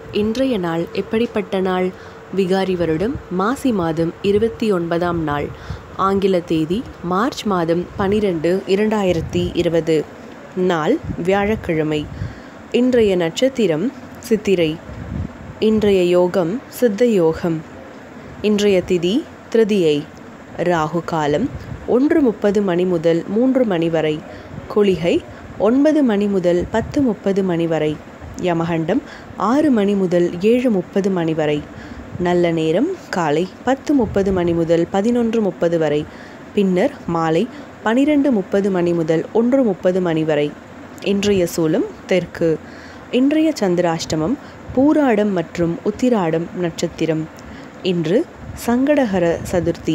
இன்றைய நாள் எப்படிப்பட்ட நாள் விகாரி வருடம் மாசி மாதம் இருபத்தி ஒன்பதாம் நாள் ஆங்கில தேதி மார்ச் மாதம் பனிரெண்டு இரண்டாயிரத்தி இருபது நாள் வியாழக்கிழமை இன்றைய நட்சத்திரம் சித்திரை இன்றைய யோகம் சித்த யோகம் இன்றைய திதி திருதியை ராகு காலம் ஒன்று முப்பது மணி முதல் மூன்று மணி வரை குளிகை ஒன்பது மணி முதல் பத்து முப்பது மணி வரை யமகண்டம் ஆறு மணி முதல் ஏழு முப்பது மணி வரை நல்ல நேரம் காலை பத்து முப்பது மணி முதல் பதினொன்று முப்பது வரை பின்னர் மாலை பனிரெண்டு முப்பது மணி முதல் ஒன்று முப்பது மணி வரை இன்றைய சூலம் தெற்கு இன்றைய சந்திராஷ்டமம் பூராடம் மற்றும் உத்திராடம் நட்சத்திரம் இன்று சங்கடஹர சதுர்த்தி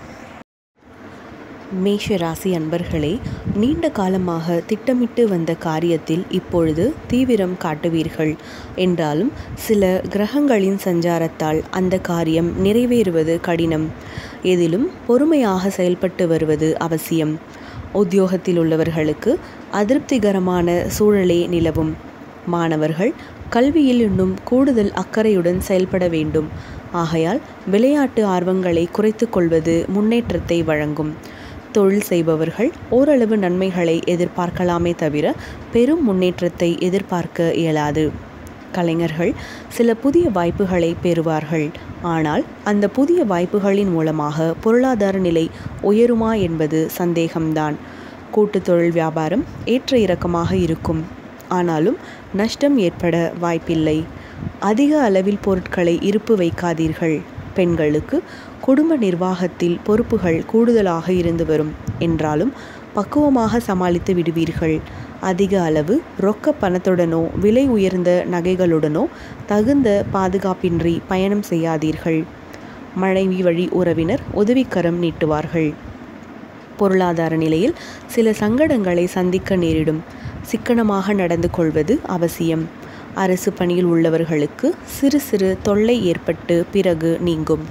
மேஷ ராசி அன்பர்களே நீண்ட காலமாக திட்டமிட்டு வந்த காரியத்தில் இப்பொழுது தீவிரம் காட்டுவீர்கள் என்றாலும் சில கிரகங்களின் சஞ்சாரத்தால் அந்த காரியம் நிறைவேறுவது கடினம் எதிலும் பொறுமையாக செயல்பட்டு வருவது அவசியம் உத்தியோகத்தில் உள்ளவர்களுக்கு அதிருப்திகரமான சூழலே நிலவும் மாணவர்கள் கல்வியில் இன்னும் கூடுதல் அக்கறையுடன் செயல்பட வேண்டும் ஆகையால் விளையாட்டு ஆர்வங்களை குறைத்து கொள்வது முன்னேற்றத்தை வழங்கும் தொழில் செய்பவர்கள் ஓரளவு நன்மைகளை எதிர்பார்க்கலாமே தவிர பெரும் முன்னேற்றத்தை எதிர்பார்க்க இயலாது கலைஞர்கள் சில புதிய வாய்ப்புகளை பெறுவார்கள் ஆனால் அந்த புதிய வாய்ப்புகளின் மூலமாக பொருளாதார நிலை உயருமா என்பது சந்தேகம்தான் கூட்டு தொழில் வியாபாரம் ஏற்ற இறக்கமாக இருக்கும் ஆனாலும் நஷ்டம் ஏற்பட வாய்ப்பில்லை அதிக அளவில் பொருட்களை இருப்பு வைக்காதீர்கள் பெண்களுக்கு குடும்ப நிர்வாகத்தில் பொறுப்புகள் கூடுதலாக இருந்து வரும் என்றாலும் பக்குவமாக சமாளித்து விடுவீர்கள் அதிக அளவு ரொக்க பணத்துடனோ விலை உயர்ந்த நகைகளுடனோ தகுந்த பாதுகாப்பின்றி பயணம் செய்யாதீர்கள் மனைவி வழி உறவினர் உதவிக்கரம் நீட்டுவார்கள் பொருளாதார நிலையில் சில சங்கடங்களை சந்திக்க நேரிடும் சிக்கனமாக நடந்து கொள்வது அவசியம் அரசு பணியில் உள்ளவர்களுக்கு சிறு சிறு தொல்லை ஏற்பட்டு பிறகு நீங்கும்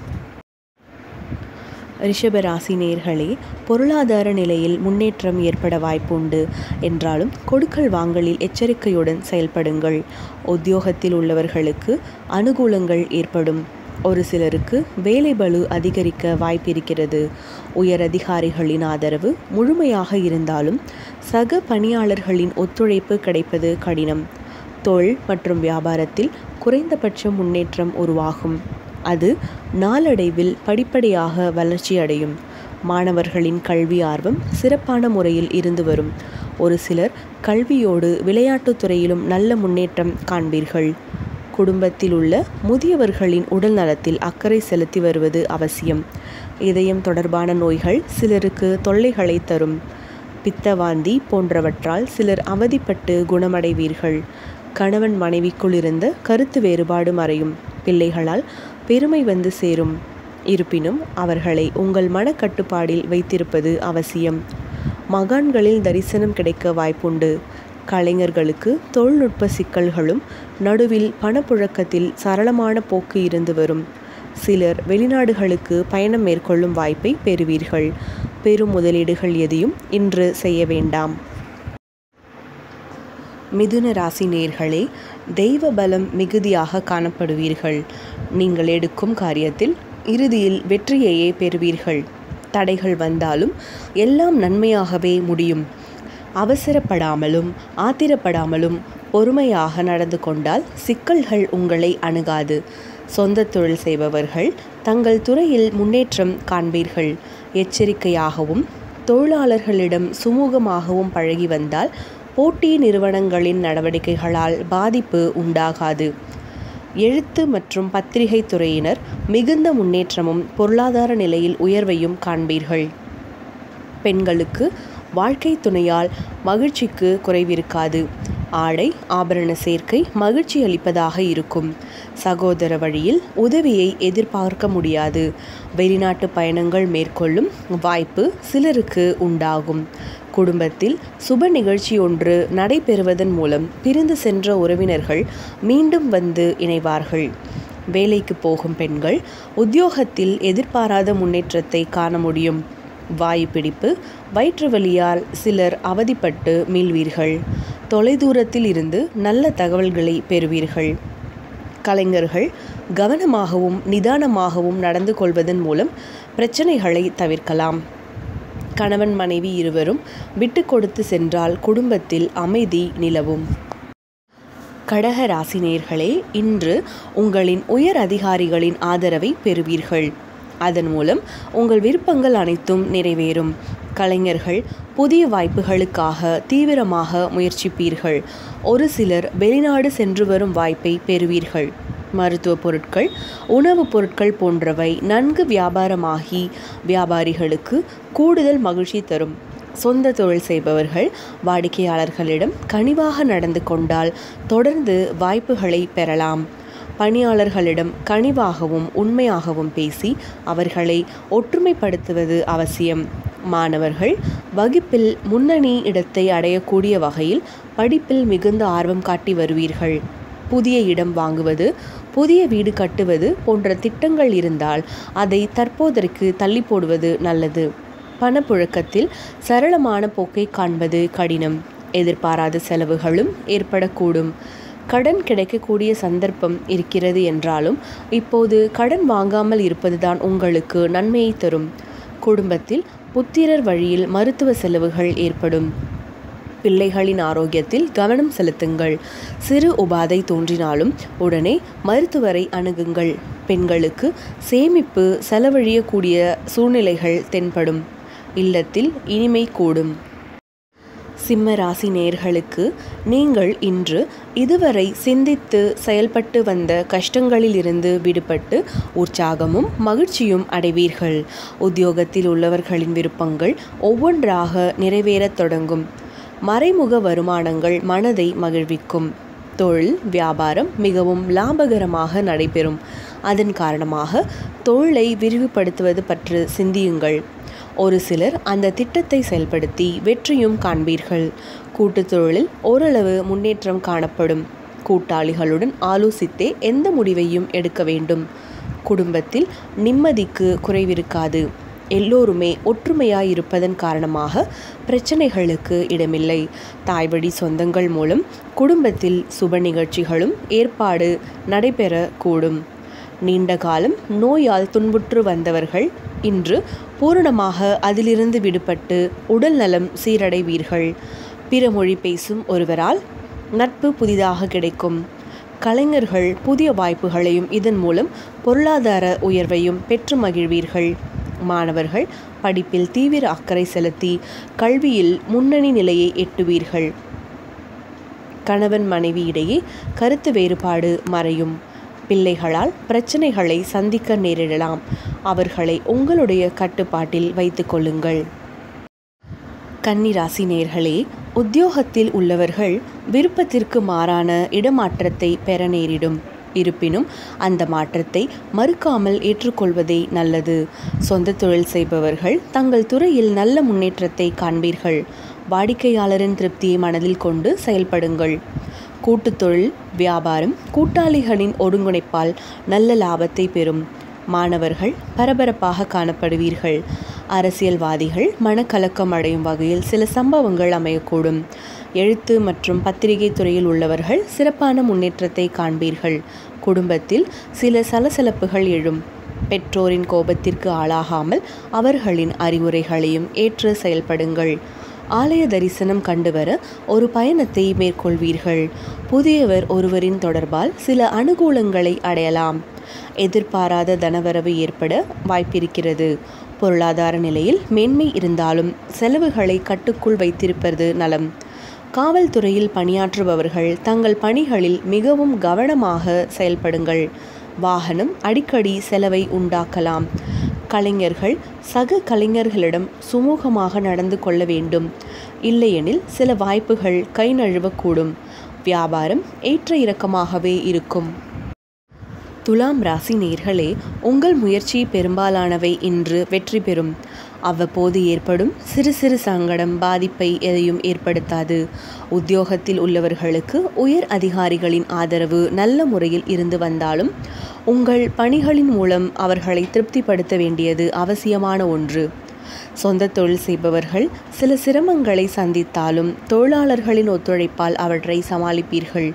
ரிஷபராசி நேர்களே பொருளாதார நிலையில் முன்னேற்றம் ஏற்பட வாய்ப்புண்டு என்றாலும் கொடுக்கல் வாங்கலில் எச்சரிக்கையுடன் செயல்படுங்கள் உத்தியோகத்தில் உள்ளவர்களுக்கு அனுகூலங்கள் ஏற்படும் ஒரு சிலருக்கு வேலை பளு அதிகரிக்க வாய்ப்பிருக்கிறது உயர் அதிகாரிகளின் ஆதரவு முழுமையாக இருந்தாலும் சக பணியாளர்களின் ஒத்துழைப்பு கிடைப்பது கடினம் தொழில் மற்றும் வியாபாரத்தில் குறைந்தபட்ச முன்னேற்றம் உருவாகும் அது நாளடைவில் படிப்படியாக வளர்ச்சியடையும் மாணவர்களின் கல்வி ஆர்வம் சிறப்பான முறையில் இருந்து வரும் ஒரு சிலர் கல்வியோடு விளையாட்டுத் துறையிலும் நல்ல முன்னேற்றம் காண்பீர்கள் குடும்பத்தில் உள்ள முதியவர்களின் உடல் நலத்தில் அக்கறை செலுத்தி வருவது அவசியம் இதயம் தொடர்பான நோய்கள் சிலருக்கு தொல்லைகளை தரும் பித்தவாந்தி போன்றவற்றால் சிலர் அவதிப்பட்டு குணமடைவீர்கள் கணவன் மனைவிக்குள் இருந்த கருத்து வேறுபாடு மறையும் பிள்ளைகளால் பெருமை வந்து சேரும் இருப்பினும் அவர்களை உங்கள் மனக்கட்டுப்பாடில் வைத்திருப்பது அவசியம் மகான்களில் தரிசனம் கிடைக்க வாய்ப்புண்டு கலைஞர்களுக்கு தொழில்நுட்ப சிக்கல்களும் நடுவில் பணப்புழக்கத்தில் சரளமான போக்கு இருந்து வரும் சிலர் வெளிநாடுகளுக்கு பயணம் மேற்கொள்ளும் வாய்ப்பை பெறுவீர்கள் பெரும் முதலீடுகள் எதையும் இன்று செய்ய வேண்டாம் மிதுன ராசி நேர்களே தெய்வ பலம் மிகுதியாக காணப்படுவீர்கள் நீங்கள் எடுக்கும் காரியத்தில் இறுதியில் வெற்றியையே பெறுவீர்கள் தடைகள் வந்தாலும் எல்லாம் நன்மையாகவே முடியும் அவசரப்படாமலும் ஆத்திரப்படாமலும் பொறுமையாக நடந்து கொண்டால் சிக்கல்கள் உங்களை அணுகாது சொந்த தொழில் செய்பவர்கள் தங்கள் துறையில் முன்னேற்றம் காண்பீர்கள் எச்சரிக்கையாகவும் தொழிலாளர்களிடம் சுமூகமாகவும் பழகி வந்தால் போட்டி நிறுவனங்களின் நடவடிக்கைகளால் பாதிப்பு உண்டாகாது எழுத்து மற்றும் பத்திரிகை துறையினர் மிகுந்த முன்னேற்றமும் பொருளாதார நிலையில் உயர்வையும் காண்பீர்கள் பெண்களுக்கு வாழ்க்கை துணையால் மகிழ்ச்சிக்கு குறைவிருக்காது ஆடை ஆபரண சேர்க்கை மகிழ்ச்சி அளிப்பதாக இருக்கும் சகோதர வழியில் உதவியை எதிர்பார்க்க முடியாது வெளிநாட்டு பயணங்கள் மேற்கொள்ளும் வாய்ப்பு சிலருக்கு உண்டாகும் குடும்பத்தில் சுப நிகழ்ச்சி ஒன்று நடைபெறுவதன் மூலம் பிரிந்து சென்ற உறவினர்கள் மீண்டும் வந்து இணைவார்கள் வேலைக்கு போகும் பெண்கள் உத்தியோகத்தில் எதிர்பாராத முன்னேற்றத்தை காண முடியும் வாயு பிடிப்பு வயிற்று வலியால் சிலர் அவதிப்பட்டு மீள்வீர்கள் தொலைதூரத்தில் இருந்து நல்ல தகவல்களை பெறுவீர்கள் கலைஞர்கள் கவனமாகவும் நிதானமாகவும் நடந்து கொள்வதன் மூலம் பிரச்சனைகளை தவிர்க்கலாம் கணவன் மனைவி இருவரும் விட்டு கொடுத்து சென்றால் குடும்பத்தில் அமைதி நிலவும் கடக ராசினியர்களே இன்று உங்களின் உயர் அதிகாரிகளின் ஆதரவை பெறுவீர்கள் அதன் மூலம் உங்கள் விருப்பங்கள் அனைத்தும் நிறைவேறும் கலைஞர்கள் புதிய வாய்ப்புகளுக்காக தீவிரமாக முயற்சிப்பீர்கள் ஒரு சிலர் வெளிநாடு சென்று வரும் வாய்ப்பை பெறுவீர்கள் மருத்துவ பொருட்கள் உணவுப் பொருட்கள் போன்றவை நன்கு வியாபாரமாகி வியாபாரிகளுக்கு கூடுதல் மகிழ்ச்சி தரும் சொந்த தொழில் செய்பவர்கள் வாடிக்கையாளர்களிடம் கனிவாக நடந்து கொண்டால் தொடர்ந்து வாய்ப்புகளை பெறலாம் பணியாளர்களிடம் கனிவாகவும் உண்மையாகவும் பேசி அவர்களை ஒற்றுமைப்படுத்துவது அவசியம் மாணவர்கள் வகுப்பில் முன்னணி இடத்தை அடையக்கூடிய வகையில் படிப்பில் மிகுந்த ஆர்வம் காட்டி வருவீர்கள் புதிய இடம் வாங்குவது புதிய வீடு கட்டுவது போன்ற திட்டங்கள் இருந்தால் அதை தற்போதற்கு தள்ளி போடுவது நல்லது பணப்புழக்கத்தில் சரளமான போக்கை காண்பது கடினம் எதிர்பாராத செலவுகளும் ஏற்படக்கூடும் கடன் கிடைக்கக்கூடிய சந்தர்ப்பம் இருக்கிறது என்றாலும் இப்போது கடன் வாங்காமல் இருப்பதுதான் உங்களுக்கு நன்மையை தரும் குடும்பத்தில் புத்திரர் வழியில் மருத்துவ செலவுகள் ஏற்படும் பிள்ளைகளின் ஆரோக்கியத்தில் கவனம் செலுத்துங்கள் சிறு உபாதை தோன்றினாலும் உடனே மருத்துவரை அணுகுங்கள் பெண்களுக்கு சேமிப்பு செலவழியக்கூடிய சூழ்நிலைகள் தென்படும் இல்லத்தில் இனிமை கூடும் சிம்ம ராசி நேர்களுக்கு நீங்கள் இன்று இதுவரை சிந்தித்து செயல்பட்டு வந்த கஷ்டங்களிலிருந்து விடுபட்டு உற்சாகமும் மகிழ்ச்சியும் அடைவீர்கள் உத்தியோகத்தில் உள்ளவர்களின் விருப்பங்கள் ஒவ்வொன்றாக நிறைவேறத் தொடங்கும் மறைமுக வருமானங்கள் மனதை மகிழ்விக்கும் தொழில் வியாபாரம் மிகவும் லாபகரமாக நடைபெறும் அதன் காரணமாக தொழிலை விரிவுபடுத்துவது பற்றி சிந்தியுங்கள் ஒரு சிலர் அந்த திட்டத்தை செயல்படுத்தி வெற்றியும் காண்பீர்கள் கூட்டுத் தொழிலில் ஓரளவு முன்னேற்றம் காணப்படும் கூட்டாளிகளுடன் ஆலோசித்தே எந்த முடிவையும் எடுக்க வேண்டும் குடும்பத்தில் நிம்மதிக்கு குறைவிருக்காது எல்லோருமே ஒற்றுமையாய் இருப்பதன் காரணமாக பிரச்சனைகளுக்கு இடமில்லை தாய்வழி சொந்தங்கள் மூலம் குடும்பத்தில் சுப நிகழ்ச்சிகளும் ஏற்பாடு நடைபெறக்கூடும் நீண்ட காலம் நோயால் துன்புற்று வந்தவர்கள் இன்று பூரணமாக அதிலிருந்து விடுபட்டு உடல் நலம் சீரடைவீர்கள் பிற மொழி பேசும் ஒருவரால் நட்பு புதிதாக கிடைக்கும் கலைஞர்கள் புதிய வாய்ப்புகளையும் இதன் மூலம் பொருளாதார உயர்வையும் பெற்று மகிழ்வீர்கள் மாணவர்கள் படிப்பில் தீவிர அக்கறை செலுத்தி கல்வியில் முன்னணி நிலையை எட்டுவீர்கள் கணவன் மனைவி இடையே கருத்து வேறுபாடு மறையும் பிள்ளைகளால் பிரச்சனைகளை சந்திக்க நேரிடலாம் அவர்களை உங்களுடைய கட்டுப்பாட்டில் வைத்துக் கொள்ளுங்கள் கன்னிராசி நேர்களே உத்தியோகத்தில் உள்ளவர்கள் விருப்பத்திற்கு மாறான இடமாற்றத்தை பெற நேரிடும் இருப்பினும் அந்த மாற்றத்தை மறுக்காமல் ஏற்றுக்கொள்வதே நல்லது சொந்த தொழில் செய்பவர்கள் தங்கள் துறையில் நல்ல முன்னேற்றத்தை காண்பீர்கள் வாடிக்கையாளரின் திருப்தியை மனதில் கொண்டு செயல்படுங்கள் கூட்டுத் தொழில் வியாபாரம் கூட்டாளிகளின் ஒருங்கிணைப்பால் நல்ல லாபத்தை பெறும் மாணவர்கள் பரபரப்பாக காணப்படுவீர்கள் அரசியல்வாதிகள் மனக்கலக்கம் அடையும் வகையில் சில சம்பவங்கள் அமையக்கூடும் எழுத்து மற்றும் பத்திரிகை துறையில் உள்ளவர்கள் சிறப்பான முன்னேற்றத்தை காண்பீர்கள் குடும்பத்தில் சில சலசலப்புகள் எழும் பெற்றோரின் கோபத்திற்கு ஆளாகாமல் அவர்களின் அறிவுரைகளையும் ஏற்று செயல்படுங்கள் ஆலய தரிசனம் கண்டுவர ஒரு பயணத்தை மேற்கொள்வீர்கள் புதியவர் ஒருவரின் தொடர்பால் சில அனுகூலங்களை அடையலாம் எதிர்பாராத தனவரவு ஏற்பட வாய்ப்பிருக்கிறது பொருளாதார நிலையில் மேன்மை இருந்தாலும் செலவுகளை கட்டுக்குள் வைத்திருப்பது நலம் காவல்துறையில் பணியாற்றுபவர்கள் தங்கள் பணிகளில் மிகவும் கவனமாக செயல்படுங்கள் வாகனம் அடிக்கடி செலவை உண்டாக்கலாம் கலைஞர்கள் சக கலைஞர்களிடம் சுமூகமாக நடந்து கொள்ள வேண்டும் இல்லையெனில் சில வாய்ப்புகள் கை நழுவக்கூடும் வியாபாரம் ஏற்ற இறக்கமாகவே இருக்கும் துலாம் ராசி நேர்களே உங்கள் முயற்சி பெரும்பாலானவை இன்று வெற்றி பெறும் அவ்வப்போது ஏற்படும் சிறு சிறு சங்கடம் பாதிப்பை எதையும் ஏற்படுத்தாது உத்தியோகத்தில் உள்ளவர்களுக்கு உயர் அதிகாரிகளின் ஆதரவு நல்ல முறையில் இருந்து வந்தாலும் உங்கள் பணிகளின் மூலம் அவர்களை திருப்திப்படுத்த வேண்டியது அவசியமான ஒன்று சொந்த தொழில் செய்பவர்கள் சில சிரமங்களை சந்தித்தாலும் தொழிலாளர்களின் ஒத்துழைப்பால் அவற்றை சமாளிப்பீர்கள்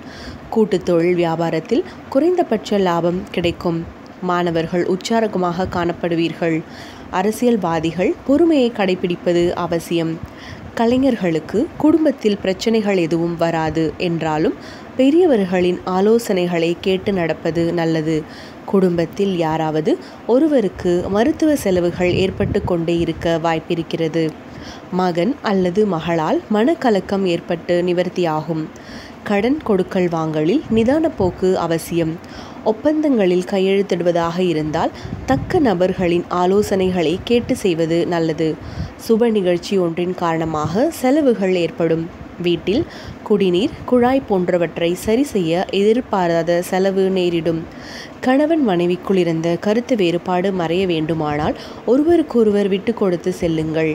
கூட்டுத் தொழில் வியாபாரத்தில் குறைந்தபட்ச லாபம் கிடைக்கும் மாணவர்கள் உற்சாகமாக காணப்படுவீர்கள் அரசியல்வாதிகள் பொறுமையை கடைபிடிப்பது அவசியம் கலைஞர்களுக்கு குடும்பத்தில் பிரச்சனைகள் எதுவும் வராது என்றாலும் பெரியவர்களின் ஆலோசனைகளை கேட்டு நடப்பது நல்லது குடும்பத்தில் யாராவது ஒருவருக்கு மருத்துவ செலவுகள் ஏற்பட்டு கொண்டே இருக்க வாய்ப்பிருக்கிறது மகன் அல்லது மகளால் மனக்கலக்கம் ஏற்பட்டு நிவர்த்தியாகும் கடன் கொடுக்கல் வாங்கலில் நிதான போக்கு அவசியம் ஒப்பந்தங்களில் கையெழுத்திடுவதாக இருந்தால் தக்க நபர்களின் ஆலோசனைகளை கேட்டு செய்வது நல்லது சுப நிகழ்ச்சி ஒன்றின் காரணமாக செலவுகள் ஏற்படும் வீட்டில் குடிநீர் குழாய் போன்றவற்றை சரி செய்ய எதிர்பாராத செலவு நேரிடும் கணவன் மனைவிக்குள் இருந்த கருத்து வேறுபாடு மறைய வேண்டுமானால் ஒருவருக்கொருவர் விட்டு கொடுத்து செல்லுங்கள்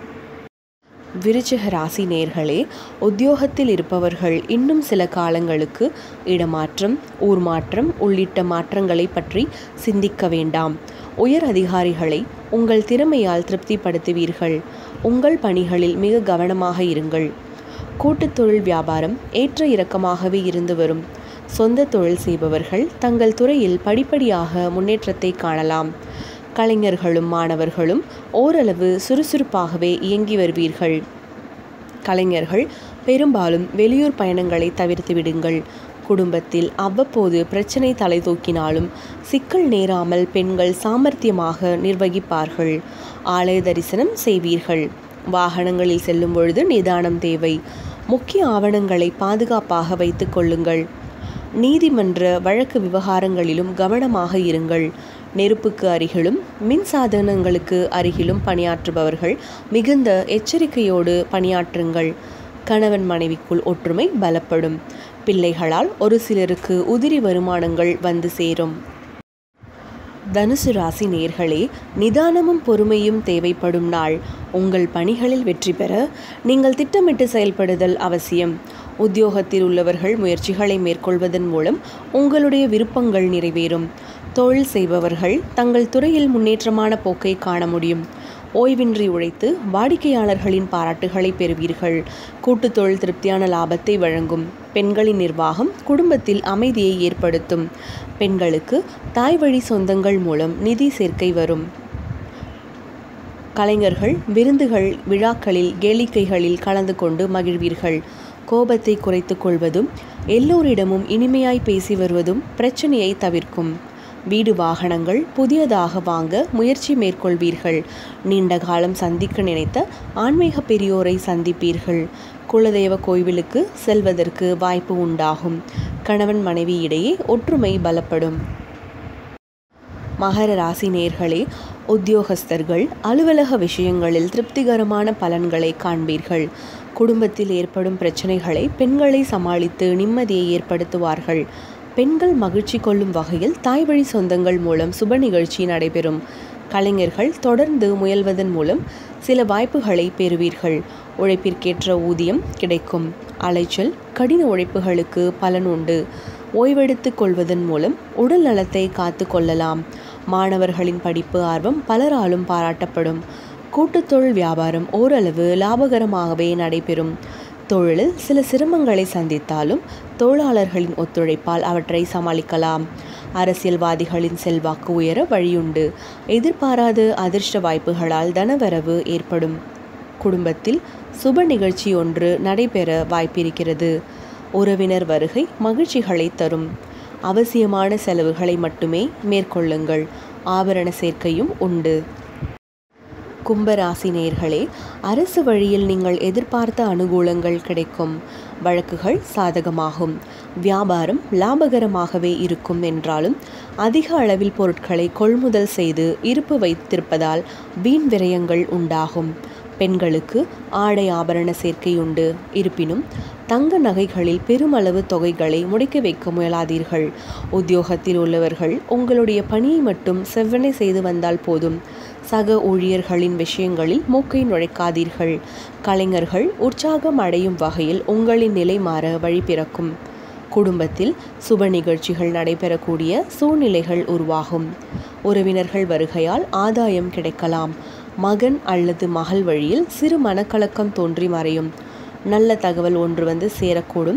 விருச்சிக ராசி நேர்களே உத்தியோகத்தில் இருப்பவர்கள் இன்னும் சில காலங்களுக்கு இடமாற்றம் ஊர் மாற்றம் உள்ளிட்ட மாற்றங்களை பற்றி சிந்திக்க வேண்டாம் உயர் அதிகாரிகளை உங்கள் திறமையால் திருப்திப்படுத்துவீர்கள் உங்கள் பணிகளில் மிக கவனமாக இருங்கள் கூட்டுத் தொழில் வியாபாரம் ஏற்ற இறக்கமாகவே இருந்து வரும் சொந்த தொழில் செய்பவர்கள் தங்கள் துறையில் படிப்படியாக முன்னேற்றத்தை காணலாம் கலைஞர்களும் மாணவர்களும் ஓரளவு சுறுசுறுப்பாகவே இயங்கி வருவீர்கள் கலைஞர்கள் பெரும்பாலும் வெளியூர் பயணங்களை தவிர்த்து விடுங்கள் குடும்பத்தில் அவ்வப்போது பிரச்சனை தலை தூக்கினாலும் சிக்கல் நேராமல் பெண்கள் சாமர்த்தியமாக நிர்வகிப்பார்கள் ஆலய தரிசனம் செய்வீர்கள் வாகனங்களில் செல்லும் பொழுது நிதானம் தேவை முக்கிய ஆவணங்களை பாதுகாப்பாக வைத்துக் கொள்ளுங்கள் நீதிமன்ற வழக்கு விவகாரங்களிலும் கவனமாக இருங்கள் நெருப்புக்கு அருகிலும் மின் சாதனங்களுக்கு அருகிலும் பணியாற்றுபவர்கள் மிகுந்த எச்சரிக்கையோடு பணியாற்றுங்கள் கணவன் மனைவிக்குள் ஒற்றுமை பலப்படும் பிள்ளைகளால் ஒரு சிலருக்கு உதிரி வருமானங்கள் வந்து சேரும் தனுசு ராசி நேர்களே நிதானமும் பொறுமையும் தேவைப்படும் நாள் உங்கள் பணிகளில் வெற்றி பெற நீங்கள் திட்டமிட்டு செயல்படுதல் அவசியம் உத்தியோகத்தில் உள்ளவர்கள் முயற்சிகளை மேற்கொள்வதன் மூலம் உங்களுடைய விருப்பங்கள் நிறைவேறும் தொழில் செய்பவர்கள் தங்கள் துறையில் முன்னேற்றமான போக்கை காண முடியும் ஓய்வின்றி உழைத்து வாடிக்கையாளர்களின் பாராட்டுகளை பெறுவீர்கள் கூட்டுத் தொழில் திருப்தியான லாபத்தை வழங்கும் பெண்களின் நிர்வாகம் குடும்பத்தில் அமைதியை ஏற்படுத்தும் பெண்களுக்கு தாய் வழி சொந்தங்கள் மூலம் நிதி சேர்க்கை வரும் கலைஞர்கள் விருந்துகள் விழாக்களில் கேளிக்கைகளில் கலந்து கொண்டு மகிழ்வீர்கள் கோபத்தை குறைத்து கொள்வதும் எல்லோரிடமும் இனிமையாய் பேசி வருவதும் பிரச்சனையை தவிர்க்கும் வீடு வாகனங்கள் புதியதாக வாங்க முயற்சி மேற்கொள்வீர்கள் நீண்ட காலம் சந்திக்க நினைத்த ஆன்மீக பெரியோரை சந்திப்பீர்கள் குலதெய்வ கோவிலுக்கு செல்வதற்கு வாய்ப்பு உண்டாகும் கணவன் மனைவி இடையே ஒற்றுமை பலப்படும் மகர ராசி நேர்களே உத்தியோகஸ்தர்கள் அலுவலக விஷயங்களில் திருப்திகரமான பலன்களை காண்பீர்கள் குடும்பத்தில் ஏற்படும் பிரச்சனைகளை பெண்களை சமாளித்து நிம்மதியை ஏற்படுத்துவார்கள் பெண்கள் மகிழ்ச்சி கொள்ளும் வகையில் தாய் வழி சொந்தங்கள் மூலம் சுப நிகழ்ச்சி நடைபெறும் கலைஞர்கள் தொடர்ந்து முயல்வதன் மூலம் சில வாய்ப்புகளை பெறுவீர்கள் உழைப்பிற்கேற்ற ஊதியம் கிடைக்கும் அலைச்சல் கடின உழைப்புகளுக்கு பலன் உண்டு ஓய்வெடுத்துக் கொள்வதன் மூலம் உடல் நலத்தை காத்து கொள்ளலாம் மாணவர்களின் படிப்பு ஆர்வம் பலராலும் பாராட்டப்படும் கூட்டுத் தொழில் வியாபாரம் ஓரளவு லாபகரமாகவே நடைபெறும் தொழிலில் சில சிரமங்களை சந்தித்தாலும் தொழிலாளர்களின் ஒத்துழைப்பால் அவற்றை சமாளிக்கலாம் அரசியல்வாதிகளின் செல்வாக்கு உயர வழியுண்டு எதிர்பாராத அதிர்ஷ்ட வாய்ப்புகளால் தனவரவு ஏற்படும் குடும்பத்தில் சுப நிகழ்ச்சி ஒன்று நடைபெற வாய்ப்பிருக்கிறது உறவினர் வருகை மகிழ்ச்சிகளை தரும் அவசியமான செலவுகளை மட்டுமே மேற்கொள்ளுங்கள் ஆபரண சேர்க்கையும் உண்டு கும்பராசி நேர்களே அரசு வழியில் நீங்கள் எதிர்பார்த்த அனுகூலங்கள் கிடைக்கும் வழக்குகள் சாதகமாகும் வியாபாரம் லாபகரமாகவே இருக்கும் என்றாலும் அதிக அளவில் பொருட்களை கொள்முதல் செய்து இருப்பு வைத்திருப்பதால் வீண் விரயங்கள் உண்டாகும் பெண்களுக்கு ஆடை ஆபரண சேர்க்கை உண்டு இருப்பினும் தங்க நகைகளில் பெருமளவு தொகைகளை முடக்கி வைக்க முயலாதீர்கள் உத்தியோகத்தில் உள்ளவர்கள் உங்களுடைய பணியை மட்டும் செவ்வனை செய்து வந்தால் போதும் சக ஊழியர்களின் விஷயங்களில் மூக்கை நுழைக்காதீர்கள் கலைஞர்கள் உற்சாகம் அடையும் வகையில் உங்களின் நிலை மாற வழி பிறக்கும் குடும்பத்தில் சுப நிகழ்ச்சிகள் நடைபெறக்கூடிய சூழ்நிலைகள் உருவாகும் உறவினர்கள் வருகையால் ஆதாயம் கிடைக்கலாம் மகன் அல்லது மகள் வழியில் சிறு மனக்கலக்கம் தோன்றி மறையும் நல்ல தகவல் ஒன்று வந்து சேரக்கூடும்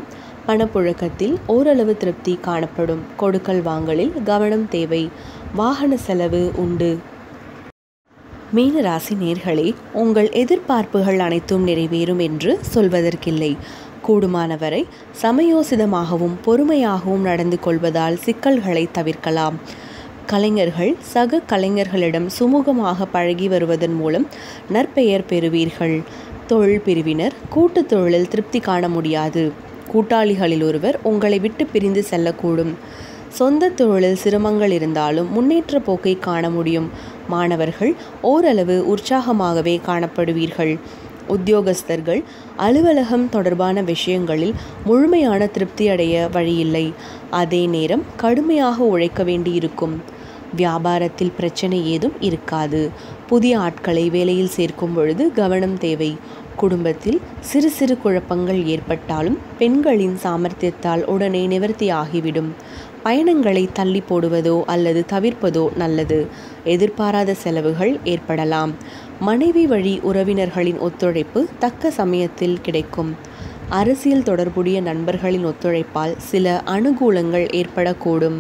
பணப்புழக்கத்தில் ஓரளவு திருப்தி காணப்படும் கொடுக்கல் வாங்கலில் கவனம் தேவை வாகன செலவு உண்டு மீனராசி நேர்களே உங்கள் எதிர்பார்ப்புகள் அனைத்தும் நிறைவேறும் என்று சொல்வதற்கில்லை கூடுமானவரை சமயோசிதமாகவும் பொறுமையாகவும் நடந்து கொள்வதால் சிக்கல்களை தவிர்க்கலாம் கலைஞர்கள் சக கலைஞர்களிடம் சுமூகமாக பழகி வருவதன் மூலம் நற்பெயர் பெறுவீர்கள் தொழில் பிரிவினர் கூட்டு தொழிலில் திருப்தி காண முடியாது கூட்டாளிகளில் ஒருவர் உங்களை விட்டு பிரிந்து செல்லக்கூடும் சொந்த தொழிலில் சிரமங்கள் இருந்தாலும் முன்னேற்ற போக்கை காண முடியும் மாணவர்கள் ஓரளவு உற்சாகமாகவே காணப்படுவீர்கள் உத்தியோகஸ்தர்கள் அலுவலகம் தொடர்பான விஷயங்களில் முழுமையான திருப்தி அடைய வழியில்லை அதே நேரம் கடுமையாக உழைக்க வேண்டியிருக்கும் வியாபாரத்தில் பிரச்சனை ஏதும் இருக்காது புதிய ஆட்களை வேலையில் சேர்க்கும் பொழுது கவனம் தேவை குடும்பத்தில் சிறு சிறு குழப்பங்கள் ஏற்பட்டாலும் பெண்களின் சாமர்த்தியத்தால் உடனே நிவர்த்தி ஆகிவிடும் பயணங்களை தள்ளி போடுவதோ அல்லது தவிர்ப்பதோ நல்லது எதிர்பாராத செலவுகள் ஏற்படலாம் மனைவி வழி உறவினர்களின் ஒத்துழைப்பு தக்க சமயத்தில் கிடைக்கும் அரசியல் தொடர்புடைய நண்பர்களின் ஒத்துழைப்பால் சில அனுகூலங்கள் ஏற்படக்கூடும்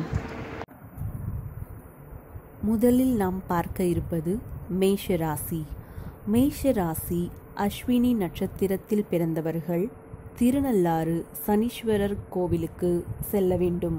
முதலில் நாம் பார்க்க இருப்பது மேஷ ராசி மேஷ ராசி அஸ்வினி நட்சத்திரத்தில் பிறந்தவர்கள் திருநள்ளாறு சனீஸ்வரர் கோவிலுக்கு செல்ல வேண்டும்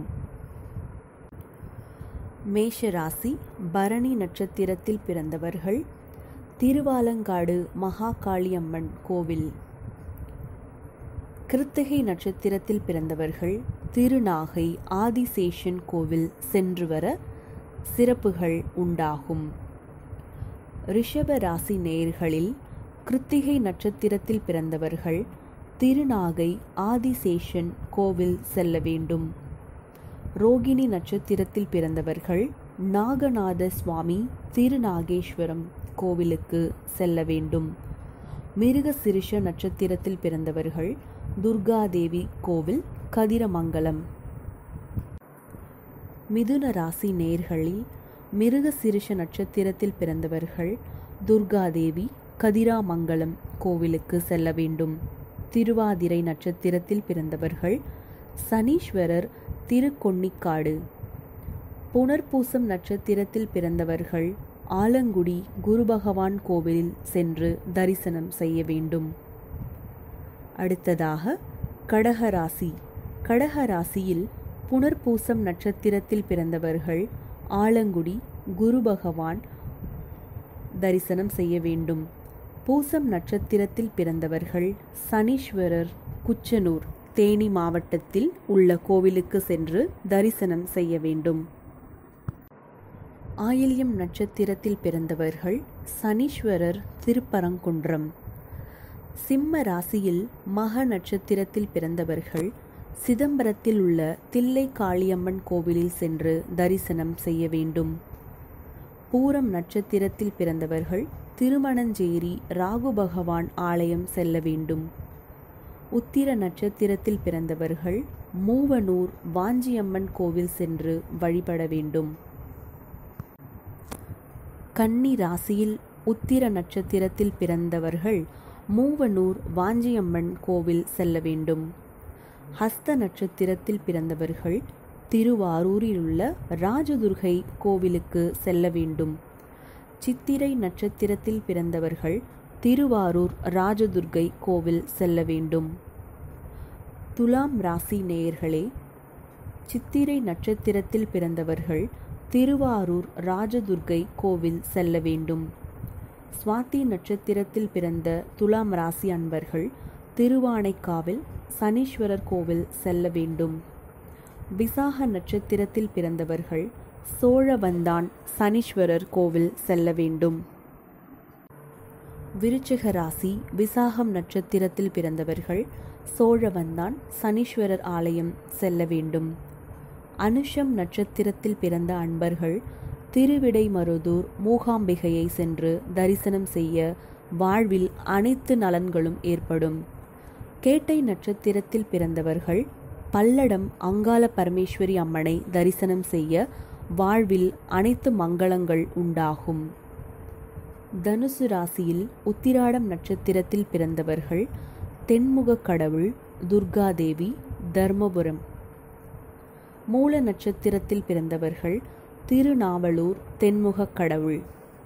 மேஷ ராசி பரணி நட்சத்திரத்தில் பிறந்தவர்கள் திருவாலங்காடு மகாகாளியம்மன் கோவில் கிருத்திகை நட்சத்திரத்தில் பிறந்தவர்கள் திருநாகை ஆதிசேஷன் கோவில் சென்று வர சிறப்புகள் உண்டாகும் ரிஷப ராசி நேயர்களில் கிருத்திகை நட்சத்திரத்தில் பிறந்தவர்கள் திருநாகை ஆதிசேஷன் கோவில் செல்ல வேண்டும் ரோகிணி நட்சத்திரத்தில் பிறந்தவர்கள் நாகநாத சுவாமி திருநாகேஸ்வரம் கோவிலுக்கு செல்ல வேண்டும் மிருக சிறுஷ நட்சத்திரத்தில் பிறந்தவர்கள் துர்காதேவி கோவில் கதிரமங்கலம் மிதுன ராசி நேர்களில் மிருக சிறுஷ நட்சத்திரத்தில் பிறந்தவர்கள் துர்காதேவி கதிராமங்கலம் கோவிலுக்கு செல்ல வேண்டும் திருவாதிரை நட்சத்திரத்தில் பிறந்தவர்கள் சனீஸ்வரர் திருக்கொன்னிக்காடு புனர்பூசம் நட்சத்திரத்தில் பிறந்தவர்கள் ஆலங்குடி குரு பகவான் கோவிலில் சென்று தரிசனம் செய்ய வேண்டும் அடுத்ததாக கடகராசி கடகராசியில் புனர்பூசம் நட்சத்திரத்தில் பிறந்தவர்கள் ஆலங்குடி குரு பகவான் தரிசனம் செய்ய வேண்டும் பூசம் நட்சத்திரத்தில் பிறந்தவர்கள் சனீஸ்வரர் குச்சனூர் தேனி மாவட்டத்தில் உள்ள கோவிலுக்கு சென்று தரிசனம் செய்ய வேண்டும் ஆயில்யம் நட்சத்திரத்தில் பிறந்தவர்கள் சனீஸ்வரர் திருப்பரங்குன்றம் சிம்ம ராசியில் மக நட்சத்திரத்தில் பிறந்தவர்கள் சிதம்பரத்தில் உள்ள தில்லை காளியம்மன் கோவிலில் சென்று தரிசனம் செய்ய வேண்டும் பூரம் நட்சத்திரத்தில் பிறந்தவர்கள் திருமணஞ்சேரி ராகு பகவான் ஆலயம் செல்ல வேண்டும் உத்திர நட்சத்திரத்தில் பிறந்தவர்கள் மூவனூர் வாஞ்சியம்மன் கோவில் சென்று வழிபட வேண்டும் கன்னி ராசியில் உத்திர நட்சத்திரத்தில் பிறந்தவர்கள் மூவனூர் வாஞ்சியம்மன் கோவில் செல்ல வேண்டும் ஹஸ்த நட்சத்திரத்தில் பிறந்தவர்கள் திருவாரூரில் உள்ள ராஜதுர்கை கோவிலுக்கு செல்ல வேண்டும் சித்திரை நட்சத்திரத்தில் பிறந்தவர்கள் திருவாரூர் ராஜதுர்கை கோவில் செல்ல வேண்டும் துலாம் ராசி நேயர்களே சித்திரை நட்சத்திரத்தில் பிறந்தவர்கள் திருவாரூர் ராஜதுர்கை கோவில் செல்ல வேண்டும் சுவாதி நட்சத்திரத்தில் பிறந்த துலாம் ராசி அன்பர்கள் திருவானைக்காவில் சனீஸ்வரர் கோவில் செல்ல வேண்டும் விசாக நட்சத்திரத்தில் பிறந்தவர்கள் சோழவந்தான் சனீஸ்வரர் கோவில் செல்ல வேண்டும் விருச்சிக ராசி விசாகம் நட்சத்திரத்தில் பிறந்தவர்கள் சோழவந்தான் சனீஸ்வரர் ஆலயம் செல்ல வேண்டும் அனுஷம் நட்சத்திரத்தில் பிறந்த அன்பர்கள் திருவிடைமருதூர் மூகாம்பிகையை சென்று தரிசனம் செய்ய வாழ்வில் அனைத்து நலன்களும் ஏற்படும் கேட்டை நட்சத்திரத்தில் பிறந்தவர்கள் பல்லடம் அங்காள பரமேஸ்வரி அம்மனை தரிசனம் செய்ய வாழ்வில் அனைத்து மங்களங்கள் உண்டாகும் தனுசு ராசியில் உத்திராடம் நட்சத்திரத்தில் பிறந்தவர்கள் தென்முக கடவுள் துர்காதேவி தர்மபுரம் மூல நட்சத்திரத்தில் பிறந்தவர்கள் திருநாவலூர் தென்முகக் கடவுள்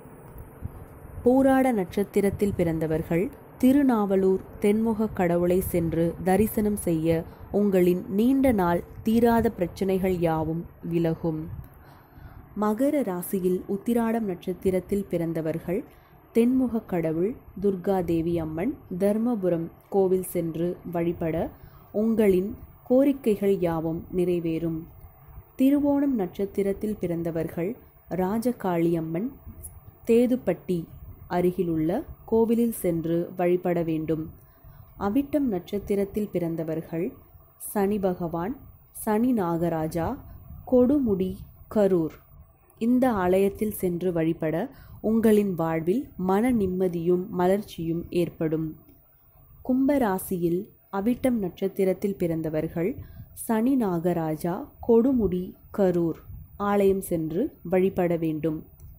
பூராட நட்சத்திரத்தில் பிறந்தவர்கள் திருநாவலூர் தென்முகக் கடவுளை சென்று தரிசனம் செய்ய உங்களின் நீண்ட நாள் தீராத பிரச்சனைகள் யாவும் விலகும் மகர ராசியில் உத்திராடம் நட்சத்திரத்தில் பிறந்தவர்கள் தென்முகக் கடவுள் துர்காதேவி அம்மன் தர்மபுரம் கோவில் சென்று வழிபட உங்களின் கோரிக்கைகள் யாவும் நிறைவேறும் திருவோணம் நட்சத்திரத்தில் பிறந்தவர்கள் ராஜகாளியம்மன் தேதுப்பட்டி அருகிலுள்ள கோவிலில் சென்று வழிபட வேண்டும் அவிட்டம் நட்சத்திரத்தில் பிறந்தவர்கள் சனி பகவான் சனி நாகராஜா கொடுமுடி கரூர் இந்த ஆலயத்தில் சென்று வழிபட உங்களின் வாழ்வில் மன நிம்மதியும் மலர்ச்சியும் ஏற்படும் கும்பராசியில் அவிட்டம் நட்சத்திரத்தில் பிறந்தவர்கள் சனி நாகராஜா கொடுமுடி கரூர் ஆலயம் சென்று வழிபட வேண்டும்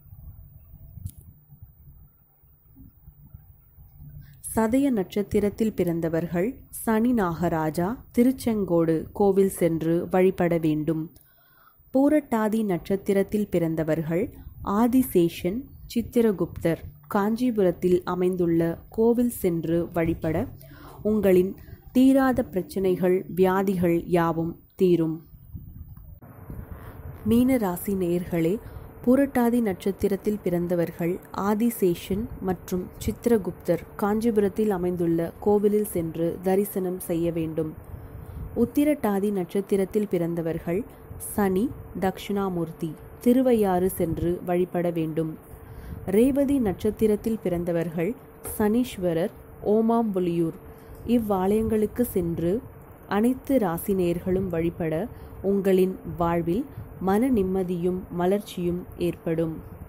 சதய நட்சத்திரத்தில் பிறந்தவர்கள் சனி நாகராஜா திருச்செங்கோடு கோவில் சென்று வழிபட வேண்டும் பூரட்டாதி நட்சத்திரத்தில் பிறந்தவர்கள் ஆதிசேஷன் சித்திரகுப்தர் காஞ்சிபுரத்தில் அமைந்துள்ள கோவில் சென்று வழிபட உங்களின் தீராத பிரச்சனைகள் வியாதிகள் யாவும் தீரும் மீன ராசி நேயர்களே பூரட்டாதி நட்சத்திரத்தில் பிறந்தவர்கள் ஆதிசேஷன் மற்றும் சித்திரகுப்தர் காஞ்சிபுரத்தில் அமைந்துள்ள கோவிலில் சென்று தரிசனம் செய்ய வேண்டும் உத்திரட்டாதி நட்சத்திரத்தில் பிறந்தவர்கள் சனி தக்ஷிணாமூர்த்தி திருவையாறு சென்று வழிபட வேண்டும் ரேவதி நட்சத்திரத்தில் பிறந்தவர்கள் சனீஸ்வரர் ஓமாம்புலியூர் இவ்வாலயங்களுக்கு சென்று அனைத்து ராசினேர்களும் வழிபட உங்களின் வாழ்வில் மன நிம்மதியும் மலர்ச்சியும் ஏற்படும்